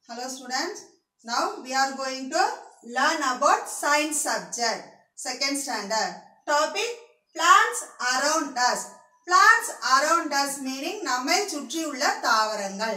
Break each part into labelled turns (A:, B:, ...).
A: Hello students. Now we are going to learn about science subject. Second standard. Topic plants around us. Plants around us meaning நம்மை சுற்றியுள்ள தாவரங்கள்.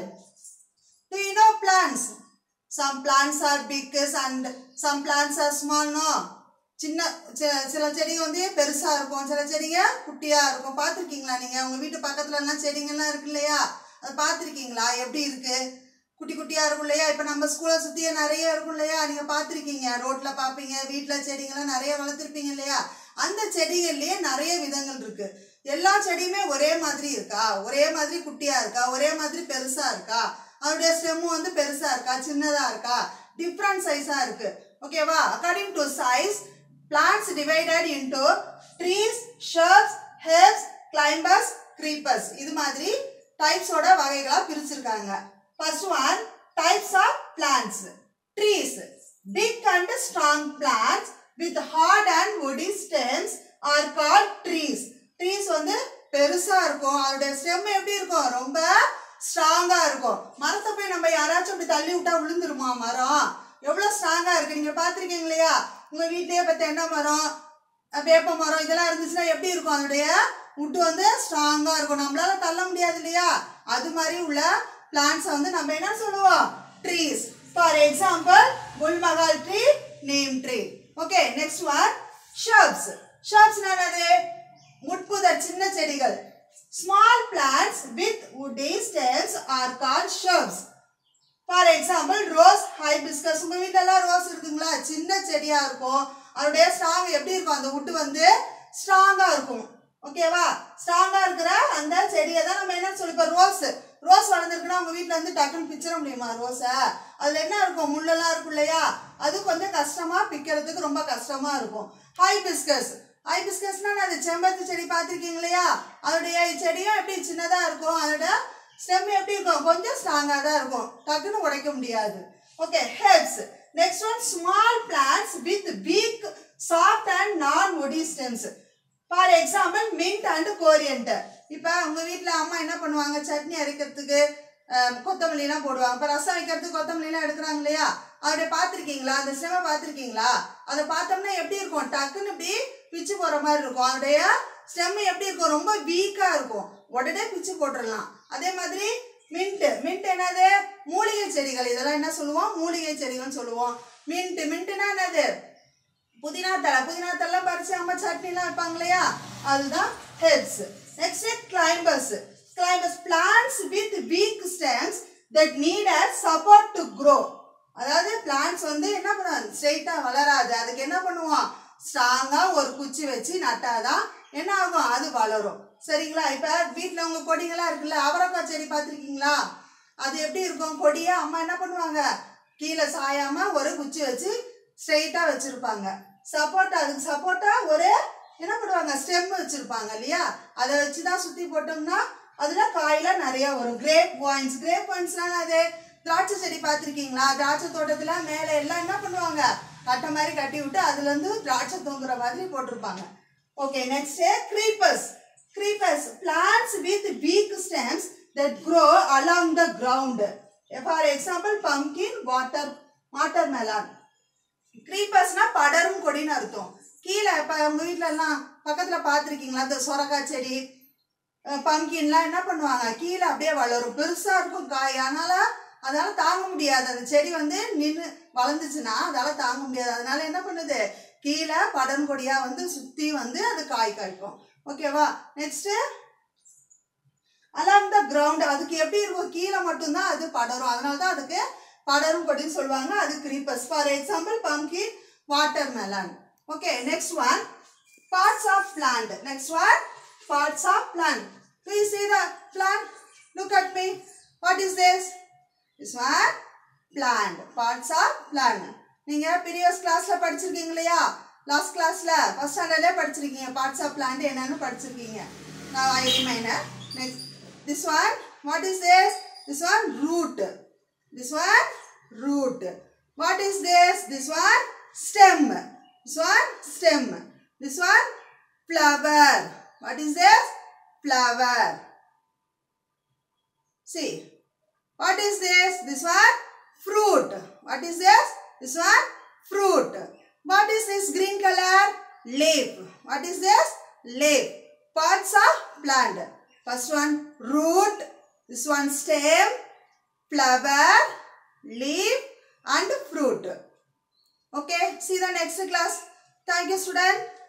A: Do you know plants? Some plants are big and some plants are small no? சின்ன சி- சில செடிங்க வந்து பெருசா இருக்கும் சில செடிங்க குட்டியா இருக்கும் பார்த்துருக்கீங்களா நீங்க உங்க வீட்டு பக்கத்துல எல்லாம் செடிங்கெல்லாம் இருக்கு இல்லையா அது பார்த்துருக்கீங்களா எப்படி இருக்கு குட்டி குட்டியா இருக்கும் இல்லையா இப்ப நம்ம ஸ்கூலை சுத்தியே நிறைய இருக்கும் இல்லையா நீங்க பார்த்துருக்கீங்க ரோட்ல பாப்பீங்க வீட்டுல செடிங்கெல்லாம் நிறைய வளர்த்துருப்பீங்க இல்லையா அந்த செடிகள்லயே நிறைய விதங்கள் இருக்கு எல்லா செடியுமே ஒரே மாதிரி இருக்கா ஒரே மாதிரி குட்டியா இருக்கா ஒரே மாதிரி பெருசா இருக்கா அதோடைய ஸ்டெம் வந்து பெருசா இருக்கா சின்னதா இருக்கா டிஃப்ரெண்ட் சைஸா இருக்கு ஓகேவா according to size plants divided into trees, shrubs, herbs, climbers, creepers இது மாதிரி டைப்ஸோட வகைகளா பிரிச்சிருக்காங்க first one types of plants trees big and strong plants with hard and woody stems are called trees trees வந்து பெருசா இருக்கும் அதோட ஸ்டெம் எப்படி இருக்கும் ரொம்ப ஸ்ட்ராங்கா இருக்கும் மரத்தை போய் நம்ம யாராச்சும் அப்படி தள்ளி விட்டா விழுந்துருமா மரம் எவ்வளவு ஸ்ட்ராங்கா இருக்கு நீங்க பாத்திருக்கீங்க இல்லையா உங்க வீட்லயே இப்ப தென்னை மரம் அஹ் வேப்ப மரம் இதெல்லாம் இருந்துச்சுன்னா எப்படி இருக்கும் அதோடைய முட்டு வந்து ஸ்ட்ராங்கா இருக்கும் நம்மளால தள்ள முடியாது இல்லையா அது மாதிரி உள்ள பிளான்ஸ் வந்து நம்ம என்ன சொல்லுவோம் ட்ரீஸ் ஃபார் எக்ஸாம்பிள் புல்மகால் tree name tree okay next one shrubs shrubs என்னது முட்புதர் சின்ன செடிகள் small plants with woody stems are called shrubs for example rose hibiscus உங்க வீட்ல எல்லாம் ரோஸ் இருக்குங்களா சின்ன செடியா இருக்கும் அதோடைய ஸ்ட்ராங் எப்படி இருக்கும் அந்த wood வந்து ஸ்ட்ராங்கா இருக்கும் ஓகேவா ஸ்ட்ராங்கா இருக்கிற அந்த செடியை தான் நம்ம என்ன சொல்லி இப்போ ரோஸ் ரோஸ் வளர்ந்துருக்குன்னா உங்க வீட்ல வந்து டக்குன்னு பிச்சிட முடியுமா ரோஸை அதுல என்ன இருக்கும் முள்ளெல்லாம் இருக்கும் இல்லையா அது கொஞ்சம் கஷ்டமா பிக்கிறதுக்கு ரொம்ப கஷ்டமா இருக்கும் ஹைபிஸ்கஸ் ஹைபிஸ்கஸ்னா அது செம்பருத்தி செடி பார்த்துருக்கீங்க இல்லையா அதோடைய செடியும் எப்படி சின்னதா இருக்கும் அதோட ஸ்டெம் எப்படி இருக்கும் கொஞ்சம் ஸ்ட்ராங்காக தான் இருக்கும் டக்குன்னு உடைக்க முடியாது okay herbs next one small plants with weak soft and non woody stems for example mint and coriander இப்போ உங்கள் வீட்டில் அம்மா என்ன பண்ணுவாங்க சட்னி அரைக்கிறதுக்கு அஹ், கொத்தமல்லிலாம் போடுவாங்க இப்போ ரசம் வைக்கிறதுக்கு கொத்தமல்லிலாம் எடுக்கிறாங்க இல்லையா அதோடைய பார்த்துருக்கீங்களா அந்த ஸ்டெம்மை பார்த்துருக்கீங்களா அதை பார்த்தோம்னா எப்படி இருக்கும் டக்குன்னு இப்படி பிச்சு போகிற மாதிரி இருக்கும் அதோடைய ஸ்டெம் எப்படி இருக்கும் ரொம்ப வீக்காக இருக்கும் உடனே பிச்சு போட்டுடலாம் அதே மாதிரி மின்ட் மின்ட் என்னது மூலிகை செடிகள் இதெல்லாம் என்ன சொல்லுவோம் மூலிகை செடிகள்னு சொல்லுவோம் மின்ட் மின்ட்னா என்னது புதினா தழை புதினா தழை பறிச்சு அம்மா சட்னிலாம் வைப்பாங்க இல்லையா அதுதான் herbs next climbers climbers plants with weak stems that need a support to grow அதாவது பிளான்ஸ் வந்து என்ன பண்ணுவோம் ஸ்ட்ரெயிட்டாக வளராது அதுக்கு என்ன பண்ணுவோம் ஸ்ட்ராங்காக ஒரு குச்சி வச்சு நட்டாதான் என்ன ஆகும் அது வளரும் சரிங்களா இப்போ வீட்டில் உங்கள் கொடிங்களாம் இருக்குல்ல அவரைக்காய் செடி பார்த்துருக்கீங்களா அது எப்படி இருக்கும் கொடியை அம்மா என்ன பண்ணுவாங்க கீழே சாயாம ஒரு குச்சி வச்சு ஸ்ட்ரெயிட்டாக வச்சுருப்பாங்க சப்போட்டா அதுக்கு சப்போட்டா ஒரு என்ன பண்ணுவாங்க ஸ்டெம் வச்சுருப்பாங்க இல்லையா அதை வச்சு தான் சுற்றி போட்டோம்னா அதில் காயெல்லாம் நிறைய வரும் கிரேப் வாயின்ஸ் கிரேப் வாயின்ஸ்லாம் அது திராட்சை செடி பார்த்துருக்கீங்களா திராட்சை தோட்டத்தில் மேலே எல்லாம் என்ன பண்ணுவாங்க கட்டை மாதிரி கட்டி விட்டு அதுலேருந்து திராட்சை தொங்குற மாதிரி போட்டிருப்பாங்க okay next creepers creepers plants with weak stems that grow along the ground for example pumpkin water watermelon creepersனா படரும் கொடின்னு அர்த்தம் கீழே இப்போ உங்கள் வீட்ல எல்லாம் பக்கத்தில் பார்த்துருக்கீங்களா இந்த சொரக்காய் செடி பம்கின்லாம் என்ன பண்ணுவாங்க கீழே அப்படியே வளரும் பெருசாக இருக்கும் காய் அதனால அதால தாங்க முடியாது அந்த செடி வந்து நின்று வளர்ந்துச்சுன்னா அதால தாங்க முடியாது அதனால என்ன பண்ணுது கீழே படம் கொடியா வந்து சுத்தி வந்து அது காய் காய்க்கும் ஓகேவா நெக்ஸ்ட் அலாங் த கிரவுண்ட் அதுக்கு எப்படி இருக்கும் கீழே மட்டும்தான் அது படரும் அதனால தான் அதுக்கு படரும் கொடின்னு சொல்லுவாங்க அது creepers for example pumpkin watermelon okay next one parts of plant next one parts of plant please see the plant look at me what is this this one plant parts of plant நீங்க previous கிளாஸ்ல படிச்சிருக்கீங்க இல்லையா last கிளாஸ்ல first ஸ்டாண்டர்ட்ல படிச்சிருக்கீங்க parts of plant என்னன்னு படிச்சிருக்கீங்க நான் I reminder next this one what is this this one root this one root what is this this one stem this one stem this one flower what is this flower see what is this this one fruit What is this? This one fruit. What is this green color? Leaf. What is this? Leaf. Parts of plant. First one root. This one stem, flower, leaf and fruit. Okay, see the next class. Thank you student.